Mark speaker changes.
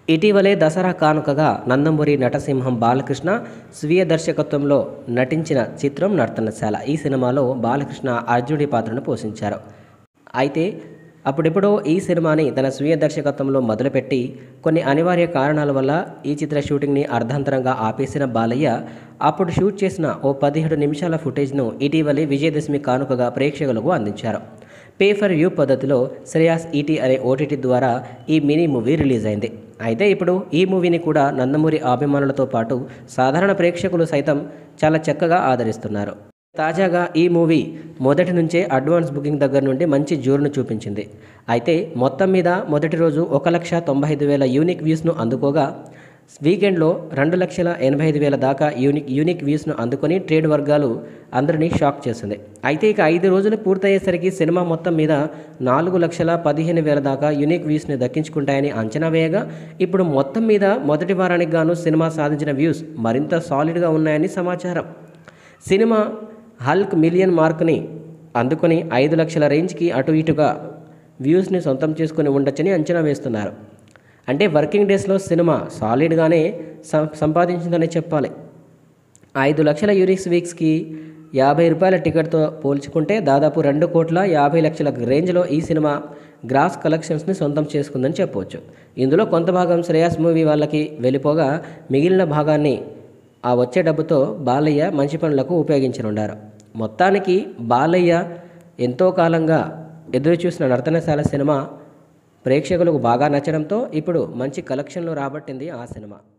Speaker 1: ఇటీవలే దసరా కానుకగా నందమూరి నటసింహం బాలకృష్ణ స్వీయ దర్శకత్వంలో నటించిన చిత్రం నర్తనశాల ఈ సినిమాలో బాలకృష్ణ అర్జునుడి పాత్రను పోషించారు అయితే అప్పుడిప్పుడో ఈ సినిమాని తన స్వీయ దర్శకత్వంలో మొదలుపెట్టి కొన్ని అనివార్య కారణాల వల్ల ఈ చిత్ర షూటింగ్ని అర్ధాంతరంగా ఆపేసిన బాలయ్య అప్పుడు షూట్ చేసిన ఓ పదిహేడు నిమిషాల ఫుటేజ్ను ఇటీవలే విజయదశమి కానుకగా ప్రేక్షకులకు అందించారు పే ఫర్ వ్యూ పద్ధతిలో శ్రేయాస్ ఈటీ అనే ఓటీటీ ద్వారా ఈ మినీ మూవీ రిలీజ్ అయింది అయితే ఇప్పుడు ఈ మూవీని కూడా నందమూరి అభిమానులతో పాటు సాధారణ ప్రేక్షకులు సైతం చాలా చక్కగా ఆదరిస్తున్నారు తాజాగా ఈ మూవీ మొదటి నుంచే అడ్వాన్స్ బుకింగ్ దగ్గర నుండి మంచి జోరును చూపించింది అయితే మొత్తం మీద మొదటి రోజు ఒక లక్ష తొంభై ఐదు వేల యూనిక్ వ్యూస్ను అందుకోగా వీకెండ్లో రెండు లక్షల ఎనభై ఐదు వేల దాకా యూనిక్ యూనిక్ వ్యూస్ను అందుకొని ట్రేడ్ వర్గాలు అందరినీ షాక్ చేసింది అయితే ఇక ఐదు రోజులు పూర్తయ్యేసరికి సినిమా మొత్తం మీద నాలుగు లక్షల పదిహేను వేల దాకా యూనిక్ వ్యూస్ని దక్కించుకుంటాయని అంచనా వేయగా ఇప్పుడు మొత్తం మీద మొదటి వారానికి గాను సినిమా సాధించిన వ్యూస్ మరింత సాలిడ్గా ఉన్నాయని సమాచారం సినిమా హల్క్ మిలియన్ మార్క్ని అందుకొని ఐదు లక్షల రేంజ్కి అటు ఇటుగా వ్యూస్ని సొంతం చేసుకుని ఉండొచ్చని అంచనా వేస్తున్నారు అంటే వర్కింగ్ డేస్లో సినిమా సాలిడ్గానే సం సంపాదించిందని చెప్పాలి ఐదు లక్షల యూనిక్స్ వీక్స్కి యాభై రూపాయల టికెట్తో పోల్చుకుంటే దాదాపు రెండు కోట్ల యాభై లక్షల రేంజ్లో ఈ సినిమా గ్రాస్ కలెక్షన్స్ని సొంతం చేసుకుందని చెప్పవచ్చు ఇందులో కొంత భాగం శ్రేయాస్ మూవీ వాళ్ళకి వెళ్ళిపోగా మిగిలిన భాగాన్ని ఆ వచ్చే డబ్బుతో బాలయ్య మంచి పనులకు ఉపయోగించనున్నారు మొత్తానికి బాలయ్య ఎంతో కాలంగా ఎదురు చూసిన నర్తనశాల సినిమా ప్రేక్షకులకు బాగా నచ్చడంతో ఇప్పుడు మంచి కలెక్షన్లు రాబట్టింది ఆ సినిమా